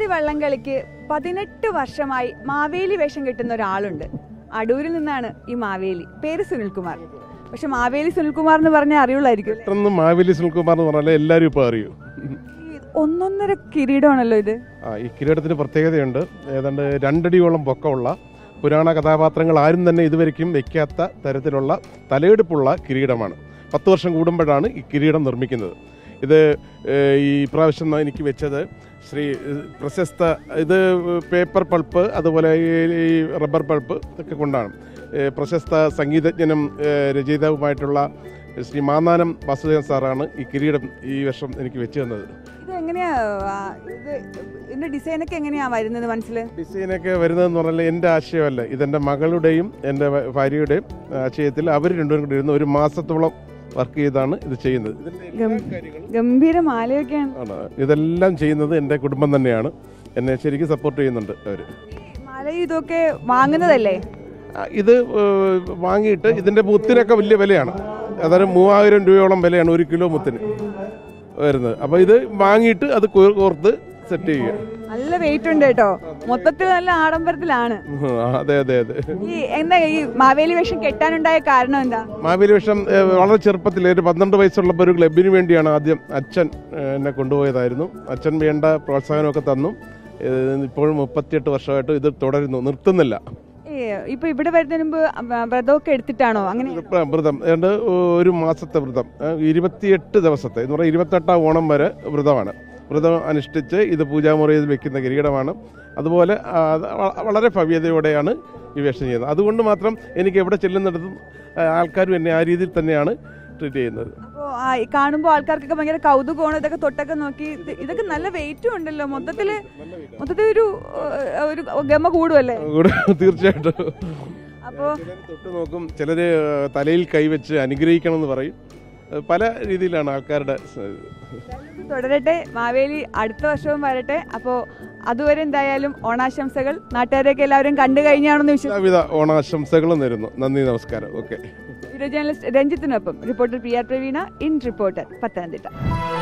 വള്ളംകളിക്ക് പതിനെട്ട് വർഷമായി മാവേലി വേഷം കെട്ടുന്ന ഒരാളുണ്ട് അടൂരിൽ നിന്നാണ് ഈ മാവേലി പേര് സുനിൽകുമാർ പക്ഷെ മാവേലി സുനിൽകുമാർ എന്ന് പറഞ്ഞാൽ അറിയുള്ളായിരിക്കും അല്ലേ? പെട്ടെന്ന് മാവേലി സുനിൽകുമാർ എന്ന് പറഞ്ഞാൽ എല്ലാവരും ഇപ്പോൾ അറിയൂ ഈ ഒന്നൊന്നര കിരീടമാണല്ലോ ഇത് ആ ഈ കിരീടത്തിന് പ്രത്യേകതയുണ്ട് ഏതാണ്ട് രണ്ടടിയോളം പൊക്കമുള്ള പുരാണ കഥാപാത്രങ്ങൾ ആരും തന്നെ ഇതുവരെയ്ക്കും വെക്കാത്ത തരത്തിലുള്ള തലയെടുപ്പുള്ള കിരീടമാണ് പത്ത് വർഷം കൂടുമ്പോഴാണ് ഈ കിരീടം നിർമ്മിക്കുന്നത് ഇത് ഏഹ്, ഈ പ്രാവശ്യം എനിക്ക് വെച്ചത് ശ്രീ ഏഹ്, പ്രശസ്ത ഇത് പേപ്പർ പൾപ്പ് അതുപോലെ ഈ ഈ റബ്ബർ പൾപ്പ് ഇതൊക്കെ കൊണ്ടാണ് ഏഹ്, പ്രശസ്ത സംഗീതജ്ഞനും ഏഹ്, രചയിതാവുമായിട്ടുള്ള ശ്രീ മാന്നാനം വാസുദേവൻ സാറാണ് ഈ കിരീടം ഈ വർഷം എനിക്ക് വെച്ച് തന്നത് ഇത് എങ്ങനെയാ ആ, ഇത് ഇതിന്റെ ഡിസൈനൊക്കെ എങ്ങനെയാ വരുന്നത് മനസ്സിൽ ഡിസൈനൊക്കെ വരുന്നതെന്ന് പറഞ്ഞാൽ എൻ്റെ ആശയമല്ല ഇതെൻ്റെ മകളുടെയും എൻ്റെ ഭ- ഭാര്യയുടെയും ആശയത്തിൽ അവർ രണ്ടുപേരും കൂടി ഇരുന്ന് ഒരു മാസത്തോളം വർക്ക് ചെയ്താണ് ഇത് ചെയ്യുന്നത് ഇതിൻ്റെ എല്ലാ ഗം- കാര്യങ്ങളും ഗംഭീര മാലയൊക്കെയാണ് ആണ് ഇതെല്ലാം ചെയ്യുന്നത് എൻ്റെ കുടുംബം തന്നെയാണ് എന്നെ ശരിക്കും സപ്പോർട്ട് ചെയ്യുന്നുണ്ട് അവർ മാല ഇതൊക്കെ വാങ്ങുന്നതല്ലേ ഇത് ഏഹ്, വാങ്ങിയിട്ട് ഇതിൻ്റെ മുത്തിനൊക്കെ വലിയ വിലയാണ് അതായത് മൂവായിരം രൂപയോളം വിലയാണ് ഒരു കിലോ മുത്തിന് വരുന്നത് അപ്പോൾ ഇത് വാങ്ങിയിട്ട് അത് കോ- കോർത്ത് സെറ്റ് ചെയ്യുക നല്ല വെയിറ്റ് ഉണ്ട് കേട്ടോ മൊത്തത്തിൽ നല്ല ആഡംബരത്തിലാണ് ഉം, അതെ അതെ അതെ ഈ എന്താ ഈ മാവേലി വേഷം കെട്ടാനുണ്ടായ കാരണം എന്താ മാവേലി വേഷം ഏഹ്, വളരെ ചെറുപ്പത്തിൽ ഒരു പന്ത്രണ്ട് വയസ്സുള്ളപ്പോൾ ഒരു ക്ലബിന് വേണ്ടിയാണ് ആദ്യം അച്ഛൻ ഏഹ്, എന്നെ കൊണ്ടുപോയതായിരുന്നു അച്ഛൻ വേണ്ട പ്രോത്സാഹനമൊക്കെ തന്നു ഏഹ്, ഇപ്പോഴും മുപ്പത്തിയെട്ട് വർഷമായിട്ട് ഇത് തുടരുന്നു നിർത്തുന്നില്ല ഈ ഇപ്പൊ ഇവിടെ വരുന്നതിന് മുമ്പ് വ- വ്രതമൊക്കെ എടുത്തിട്ടാണോ അങ്ങനെ വ്ര- വ്രതം ഏതാണ്ട് ഒരു മാസത്തെ വ്രതം ഏഹ്, ഇരുപത്തിയെട്ട് ദിവസത്തെ എന്ന് പറഞ്ഞാൽ ഇരുപത്തെട്ടാം ഓണം വരെ വ്രതമാണ് വ്രതം അനുഷ്ഠിച്ച് ഇത് പൂജാമുറിയിൽ വെക്കുന്ന കിരീടമാണ് അതുപോലെ ആ, അത് വ- വളരെ ഭവ്യതയോടെയാണ് ഈ വേഷം ചെയ്യുന്നത് അതുകൊണ്ട് മാത്രം എനിക്ക് എവിടെ ചെല്ലുന്നിടത്തും ആ, ആൾക്കാരും എന്നെ ആ രീതിയിൽ തന്നെയാണ് ട്രീറ്റ് ചെയ്യുന്നത് അപ്പോ ആ, ഈ കാണുമ്പോ ആൾക്കാർക്കൊക്കെ ഭയങ്കര കൗതുകമാണ് ഇതൊക്കെ തൊട്ടൊക്കെ നോക്കി ഇത് ഇതൊക്കെ നല്ല വെയിറ്റും ഉണ്ടല്ലോ മൊത്തത്തില് മൊത്തത്തിൽ ഒരു ഏഹ്, ഒരു ഗമ കൂടുമല്ലേ കൂടെ തീർച്ചയായിട്ടും അപ്പോ ചിലര് തൊട്ട് നോക്കും ചിലർ തലയിൽ കൈവച്ച് അനുഗ്രഹിക്കണം എന്ന് പറയും ഏഹ് പല രീതിയിലാണ് ആൾക്കാരുടെ സ- തുടരട്ടെ മാവേലി അടുത്ത വർഷവും വരട്ടെ അപ്പോ അതുവരെ എന്തായാലും ഓണാശംസകൾ നാട്ടുകാരെയൊക്കെ എല്ലാവരും കണ്ടു കഴിഞ്ഞാണെന്ന് വിശ്വസിക്കുന്നു എല്ലാവിധ ഓണാശംസകളും നേരുന്നു നന്ദി നമസ്കാരം ഓക്കെ വീഡിയോ ജേർണലിസ്റ്റ് രഞ്ജിത്തിനൊപ്പം reporter P R Praveena in reporter Pathanamthitta